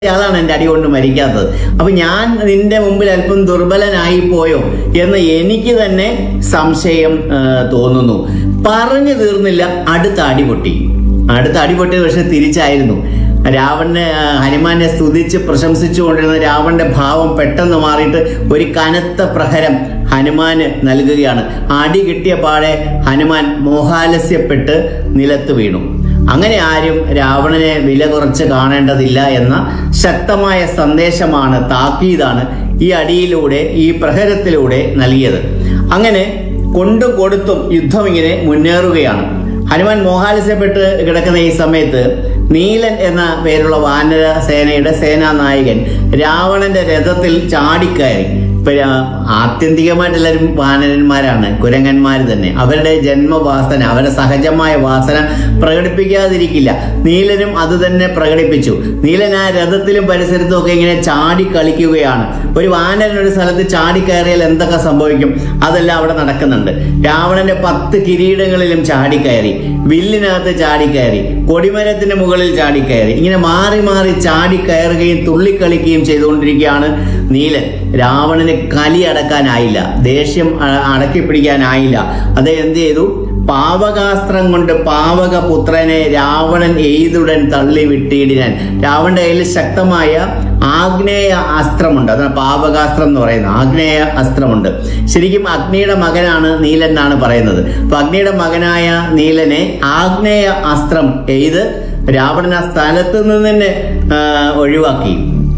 അതാണ് എൻ്റെ അടി കൊണ്ട് മരിക്കാത്തത് അപ്പൊ ഞാൻ നിന്റെ മുമ്പിൽ അല്പം ദുർബലനായി പോയോ എന്ന് എനിക്ക് തന്നെ സംശയം ആ, തോന്നുന്നു പറഞ്ഞു തീർന്നില്ല അടുത്ത അടി പൊട്ടി അടുത്ത അടി പൊട്ടിയത് പക്ഷെ തിരിച്ചായിരുന്നു രാവണനെ ആ, ഹനുമാനെ സ്തുതിച്ച് പ്രശംസിച്ചുകൊണ്ടിരുന്ന രാവണന്റെ ഭാവം പെട്ടെന്ന് മാറിയിട്ട് ഒരു കനത്ത പ്രഹരം ഹനുമാന് നൽകുകയാണ് അടി കിട്ടിയ പാടെ ഹനുമാൻ മോഹാലസ്യപ്പെട്ട് നിലത്ത് വീണു അങ്ങനെ ആരും രാവണനെ വില കുറച്ച് കാണേണ്ടതില്ല എന്ന ശക്തമായ സന്ദേശമാണ് താക്കീതാണ് ഈ അടിയിലൂടെ ഈ പ്രഹരത്തിലൂടെ നൽകിയത് അങ്ങനെ കൊണ്ടും കൊടുത്തും യുദ്ധം ഇങ്ങനെ മുന്നേറുകയാണ് ഹനുമാൻ മോഹാലസ്യപ്പെട്ട് കിടക്കുന്ന ഈ സമയത്ത് നീലൻ എന്ന പേരുള്ള വാനര സേനയുടെ സേനാനായകൻ രാവണന്റെ രഥത്തിൽ ചാടിക്കയറി ഇപ്പൊ രാ- ആത്യന്തികമായിട്ട് എല്ലാവരും വാനരന്മാരാണ് കുരങ്ങന്മാർ തന്നെ അവരുടെ ജന്മവാസന അവരുടെ സഹജമായ വാസന പ്രകടിപ്പിക്കാതിരിക്കില്ല നീലനും അത് തന്നെ പ്രകടിപ്പിച്ചു നീലൻ ആ രഥത്തിലും പരിസരത്തും ഒക്കെ ഇങ്ങനെ ചാടി കളിക്കുകയാണ് ഒരു വാനരൻ ഒരു സ്ഥലത്ത് ചാടി കയറിയാൽ എന്തൊക്കെ സംഭവിക്കും അതെല്ലാം അവിടെ നടക്കുന്നുണ്ട് രാവണന്റെ പത്ത് കിരീടങ്ങളിലും ചാടിക്കയറി വില്ലിനകത്ത് ചാടിക്കയറി കൊടിമരത്തിന്റെ മുകളിൽ ചാടിക്കയറി ഇങ്ങനെ മാറി മാറി ചാടിക്കയറുകയും തുള്ളിക്കളിക്കുകയും ചെയ്തുകൊണ്ടിരിക്കുകയാണ് നീലൻ രാവണന് കലി അടക്കാനായില്ല ദേഷ്യം അ- അടക്കി പിടിക്കാനായില്ല അദ്ദേഹം എന്ത് ചെയ്തു പാവകാസ്ത്രം കൊണ്ട് പാവകപുത്രനെ രാവണൻ എയ്തുടൻ തള്ളി വിട്ടിടിനാൻ രാവണന്റെ കയ്യിൽ ശക്തമായ ആഗ്നേയ അസ്ത്രമുണ്ട് അതാണ് പാവകാസ്ത്രം എന്ന് പറയുന്നത് ആഗ്നേയ അസ്ത്രമുണ്ട് ശരിക്കും അഗ്നിയുടെ മകനാണ് നീലൻ എന്നാണ് പറയുന്നത് അപ്പൊ അഗ്നിയുടെ മകനായ നീലനെ ആഗ്നേയ അസ്ത്രം എയ്ത് രാവണൻ ആ സ്ഥലത്ത് നിന്ന് തന്നെ ആ, ഒഴിവാക്കി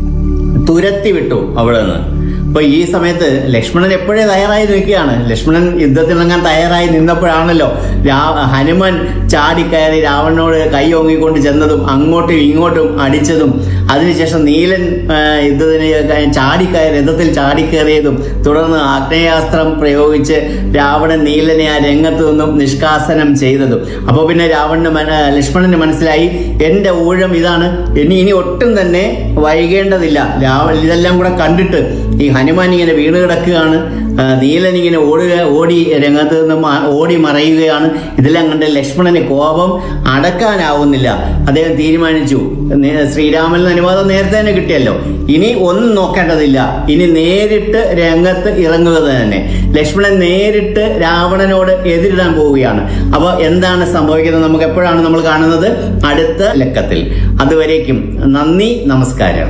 തുരത്തി വിട്ടു അവിടെ നിന്ന് അപ്പൊ ഈ സമയത്ത് ലക്ഷ്മണൻ എപ്പോഴേ തയ്യാറായി നിൽക്കുകയാണ് ലക്ഷ്മണൻ യുദ്ധത്തിനിറങ്ങാൻ തയ്യാറായി നിന്നപ്പോഴാണല്ലോ രാ ഹനുമാൻ ചാടിക്കയറി രാവണനോട് കൈ ഓങ്ങിക്കൊണ്ട് ചെന്നതും അങ്ങോട്ടും ഇങ്ങോട്ടും അടിച്ചതും അതിനുശേഷം നീലൻ ആ, യുദ്ധത്തിന് ക- ചാടിക്കയറി രഥത്തിൽ ചാടിക്കയറിയതും തുടർന്ന് ആഗ്നേയാസ്ത്രം പ്രയോഗിച്ച് രാവണൻ നീലനെ ആ രംഗത്ത് നിന്നും നിഷ്കാസനം ചെയ്തതും അപ്പോൾ പിന്നെ രാവണന് മന- ലക്ഷ്മണന് മനസ്സിലായി എന്റെ ഊഴം ഇതാണ് ഇനി ഇനി ഒട്ടും തന്നെ വൈകേണ്ടതില്ല രാവണൻ ഇതെല്ലാം കൂടെ കണ്ടിട്ട് ഈ ഹനുമാൻ ഇങ്ങനെ വീണ് കിടക്കുകയാണ് ആ, നീലൻ ഇങ്ങനെ ഓടുക ഓടി രംഗത്ത് നിന്ന് മ- ഓടി മറയുകയാണ് ഇതെല്ലാം കണ്ട് ലക്ഷ്മണന് കോപം അടക്കാനാവുന്നില്ല അദ്ദേഹം തീരുമാനിച്ചു നേ- ശ്രീരാമന് അനുവാദം നേരത്തെ തന്നെ കിട്ടിയല്ലോ ഇനി ഒന്നും നോക്കേണ്ടതില്ല ഇനി നേരിട്ട് രംഗത്ത് ഇറങ്ങുക തന്നെ ലക്ഷ്മണൻ നേരിട്ട് രാവണനോട് എതിരിടാൻ പോവുകയാണ് അപ്പോൾ എന്താണ് സംഭവിക്കുന്നത് നമുക്ക് എപ്പോഴാണ് നമ്മൾ കാണുന്നത് അടുത്ത ലക്കത്തിൽ അതുവരേക്കും നന്ദി നമസ്കാരം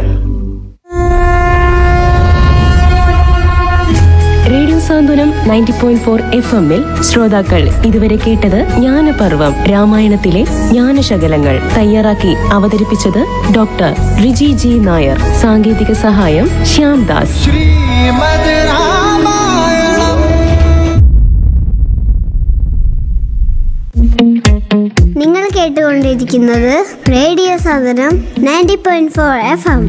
radio Santhwanam ninety point four F എമ്മിൽ ശ്രോതാക്കൾ ഇതുവരെ കേട്ടത് ജ്ഞാനപർവം രാമായണത്തിലെ ജ്ഞാനശകലങ്ങൾ തയ്യാറാക്കി അവതരിപ്പിച്ചത് ഡോക്ടർ റിജി ജി നായർ സാങ്കേതിക സഹായം ശ്യാം ദാസ് ശ്രീമദ് രാമായണം നിങ്ങൾ കേട്ടുകൊണ്ടിരിക്കുന്നത് റേഡിയോ സാധനം ninety point four F M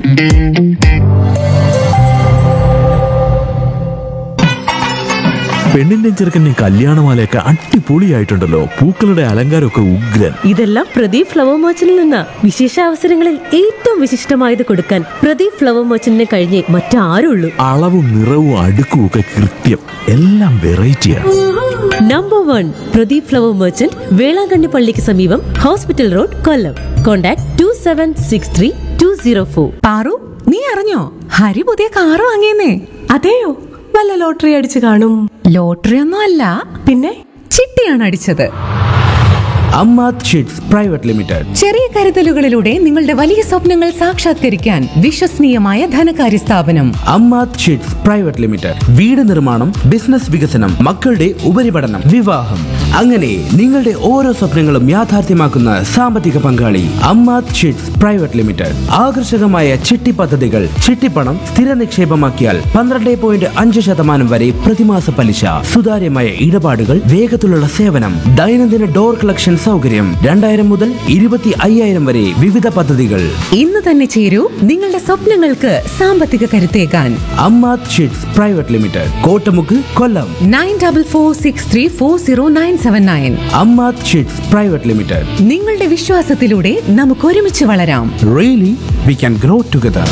പെണ്ണിന്റെ ചെറുക്കൻ്റെ കല്യാണമാലയൊക്കെ അടിപൊളിയായിട്ടുണ്ടല്ലോ പൂക്കളുടെ അലങ്കാരമൊക്കെ ഉഗ്രൻ ഇതെല്ലാം പ്രദീപ് ഫ്ലവർ മർച്ചന്റിൽ നിന്ന വിശേഷ അവസരങ്ങളിൽ ഏറ്റവും വിശിഷ്ടമായത് കൊടുക്കാൻ പ്രദീപ് ഫ്ലവർ മർച്ചന്റിനെ കഴിഞ്ഞേ മറ്റാരുള്ളൂ അളവും നിറവും അടുക്കും ഒക്കെ കൃത്യം എല്ലാം വെറൈറ്റിയാണ് number one Pradeep flower merchant Velankanni പള്ളിക്ക് സമീപം hospital road Kollam contact two seven six three two zero four Paru നീ അറിഞ്ഞോ ഹരി പുതിയ കാറ് വാങ്ങിയെന്നേ അതെയോ വല്ല ലോട്ടറി അടിച്ചു കാണും ലോട്ടറി ഒന്നും അല്ല പിന്നെ ചിട്ടിയാണ് അടിച്ചത് അമ്മാത് ഷീറ്റ്സ് പ്രൈവറ്റ് ലിമിറ്റഡ് ചെറിയ കരുതലുകളിലൂടെ നിങ്ങളുടെ വലിയ സ്വപ്നങ്ങൾ സാക്ഷാത്കരിക്കാൻ വിശ്വസനീയമായ ധനകാര്യ സ്ഥാപനം അമ്മാത് ഷീറ്റ്സ് പ്രൈവറ്റ് ലിമിറ്റഡ് വീട് നിർമ്മാണം ബിസിനസ് വികസനം മക്കളുടെ ഉപരിപഠനം വിവാഹം അങ്ങനെ നിങ്ങളുടെ ഓരോ സ്വപ്നങ്ങളും യാഥാർത്ഥ്യമാക്കുന്ന സാമ്പത്തിക പങ്കാളി അമ്മാത് ഷീറ്റ്സ് പ്രൈവറ്റ് ലിമിറ്റഡ് ആകർഷകമായ ചിട്ടി പദ്ധതികൾ ചിട്ടിപ്പണം സ്ഥിര നിക്ഷേപമാക്കിയാൽ പന്ത്രണ്ട് പോയിന്റ് അഞ്ച് ശതമാനം വരെ പ്രതിമാസ പലിശ സുതാര്യമായ ഇടപാടുകൾ വേഗത്തിലുള്ള സേവനം ദൈനംദിന ഡോർ കളക്ഷൻ സൗകര്യം രണ്ടായിരം മുതൽ ഇരുപത്തി അയ്യായിരം വരെ വിവിധ പദ്ധതികൾ ഇന്ന് തന്നെ ചേരൂ നിങ്ങളുടെ സ്വപ്നങ്ങൾക്ക് സാമ്പത്തിക കരുത്തേകാൻ Ammath chits private limited Kottamukku Kollam nine double four six three four zero nine seven nine Ammath chits private limited നിങ്ങളുടെ വിശ്വാസത്തിലൂടെ നമുക്ക് ഒരുമിച്ച് വളരാം really we can grow together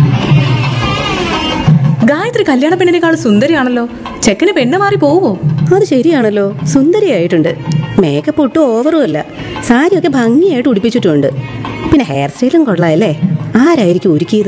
Gayathri കല്യാണ പെണ്ണിനേക്കാൾ സുന്ദരിയാണല്ലോ ചെക്കന് പെണ്ണ് മാറി പോവോ അത് ശരിയാണല്ലോ സുന്ദരിയായിട്ടുണ്ട് മേക്കപ്പ് ഒട്ടും ഓവറും അല്ല സാരിയൊക്കെ ഭംഗിയായിട്ട് ഉടുപ്പിച്ചിട്ടുണ്ട് പിന്നെ ഹെയർ സ്റ്റൈലും കൊള്ളാമല്ലേ ആരായിരിക്കും ഒരുക്കിയത്